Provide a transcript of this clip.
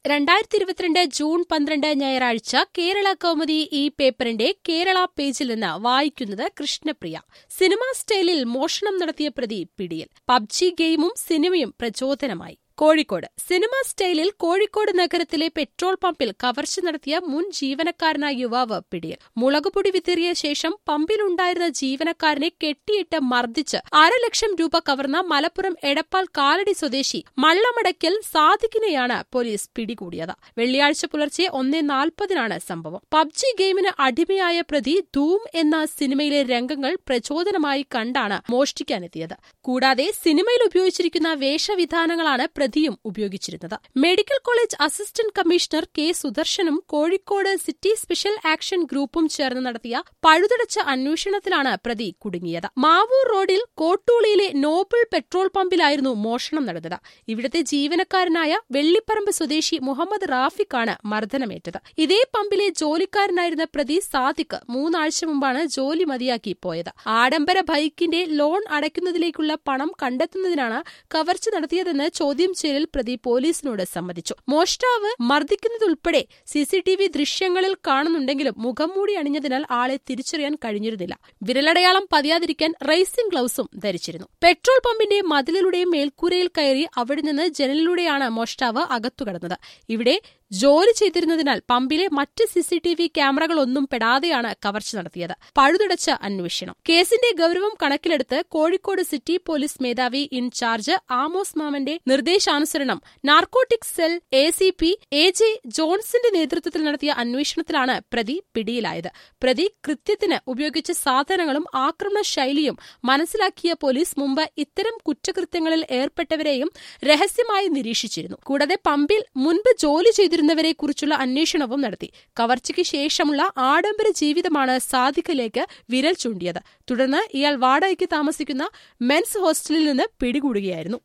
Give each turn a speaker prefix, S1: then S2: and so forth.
S1: രണ്ടായിരത്തി ഇരുപത്തിരണ്ട് ജൂൺ പന്ത്രണ്ട് ഞായറാഴ്ച കേരള കൗമുദി ഈ പേപ്പറിന്റെ കേരള പേജിൽ നിന്ന് വായിക്കുന്നത് കൃഷ്ണപ്രിയ സിനിമാ സ്റ്റൈലിൽ മോഷണം നടത്തിയ പ്രതി പിടിയിൽ പബ്ജി ഗെയിമും സിനിമയും പ്രചോദനമായി കോഴിക്കോട് സിനിമാ സ്റ്റൈലിൽ കോഴിക്കോട് നഗരത്തിലെ പെട്രോൾ പമ്പിൽ കവർച്ച നടത്തിയ മുൻ ജീവനക്കാരനായ യുവാവ് പിടിയിൽ മുളകുപൊടി വിതറിയ ശേഷം പമ്പിലുണ്ടായിരുന്ന ജീവനക്കാരനെ കെട്ടിയിട്ട് മർദ്ദിച്ച് അരലക്ഷം രൂപ കവർന്ന മലപ്പുറം എടപ്പാൾ കാലടി സ്വദേശി മള്ളമടയ്ക്കൽ സാദിഖിനെയാണ് പോലീസ് പിടികൂടിയത് വെള്ളിയാഴ്ച പുലർച്ചെ ഒന്നേ നാൽപ്പതിനാണ് സംഭവം പബ്ജി ഗെയിമിന് അടിമയായ പ്രതി ധൂം എന്ന സിനിമയിലെ രംഗങ്ങൾ പ്രചോദനമായി കണ്ടാണ് മോഷ്ടിക്കാനെത്തിയത് കൂടാതെ സിനിമയിൽ ഉപയോഗിച്ചിരിക്കുന്ന വേഷവിധാനങ്ങളാണ് പ്രതിയും ഉപയോഗിച്ചിരുന്നത് medical college assistant commissioner K സുദർശനും കോഴിക്കോട് സിറ്റി സ്പെഷ്യൽ ആക്ഷൻ ഗ്രൂപ്പും ചേർന്ന് നടത്തിയ പഴുതടച്ച അന്വേഷണത്തിലാണ് പ്രതി കുടുങ്ങിയത് മാവൂർ റോഡിൽ കോട്ടൂളിയിലെ നോബിൾ പെട്രോൾ പമ്പിലായിരുന്നു മോഷണം നടന്നത് ഇവിടുത്തെ ജീവനക്കാരനായ വെള്ളിപ്പറമ്പ് സ്വദേശി മുഹമ്മദ് റാഫിക്കാണ് മർദ്ദനമേറ്റത് ഇതേ പമ്പിലെ ജോലിക്കാരനായിരുന്ന പ്രതി സാദിഖ് മൂന്നാഴ്ച മുമ്പാണ് ജോലി മതിയാക്കി പോയത് ആഡംബര ബൈക്കിന്റെ ലോൺ അടയ്ക്കുന്നതിലേക്കുള്ള പണം കണ്ടെത്തുന്നതിനാണ് കവർച്ച നടത്തിയതെന്ന് ചോദ്യം ചെയ്യലിൽ പ്രതി പോലീസിനോട് സമ്മതിച്ചു മോഷ്ടാവ് മർദ്ദിക്കുന്നതുൾപ്പെടെ സിസിടിവി ദൃശ്യങ്ങളിൽ കാണുന്നുണ്ടെങ്കിലും മുഖംമൂടി അണിഞ്ഞതിനാൽ ആളെ തിരിച്ചറിയാൻ കഴിഞ്ഞിരുന്നില്ല വിരലടയാളം പതിയാതിരിക്കാൻ റേസിംഗ് ഗ്ലൌസും ധരിച്ചിരുന്നു പെട്രോൾ പമ്പിന്റെ മതിലിലൂടെയും മേൽക്കൂരയിൽ കയറി അവിടെ നിന്ന് ജനലിലൂടെയാണ് മോഷ്ടാവ് അകത്തുകടന്നത് ഇവിടെ ജോലി ചെയ്തിരുന്നതിനാൽ പമ്പിലെ മറ്റ് സിസിടിവി ക്യാമറകളൊന്നും പെടാതെയാണ് കവർച്ച നടത്തിയത് പഴുതടച്ച അന്വേഷണം കേസിന്റെ ഗൌരവം കണക്കിലെടുത്ത് കോഴിക്കോട് സിറ്റി പോലീസ് മേധാവി ഇൻചാർജ് ആമോസ് മാമന്റെ നിർദ്ദേശാനുസരണം narcotics cell A C P A J ജോൺസിന്റെ നേതൃത്വത്തിൽ നടത്തിയ അന്വേഷണത്തിലാണ് പ്രതി പിടിയിലായത് പ്രതി കൃത്യത്തിന് ഉപയോഗിച്ച സാധനങ്ങളും ആക്രമണ ശൈലിയും മനസ്സിലാക്കിയ പോലീസ് മുമ്പ് ഇത്തരം കുറ്റകൃത്യങ്ങളിൽ ഏർപ്പെട്ടവരെയും രഹസ്യമായി നിരീക്ഷിച്ചിരുന്നു കൂടാതെ പമ്പിൽ മുൻപ് ജോലി ചെയ്തിരുന്നവരെ കുറിച്ചുള്ള അന്വേഷണവും നടത്തി കവർച്ചയ്ക്ക് ശേഷമുള്ള ആഡംബര ജീവിതമാണ് സാദിഖിലേക്ക് വിരൽ ചൂണ്ടിയത് തുടർന്ന് ഇയാൾ വാടകയ്ക്ക് താമസിക്കുന്ന മെൻസ് ഹോസ്റ്റലിൽ നിന്ന് പിടികൂടുകയായിരുന്നു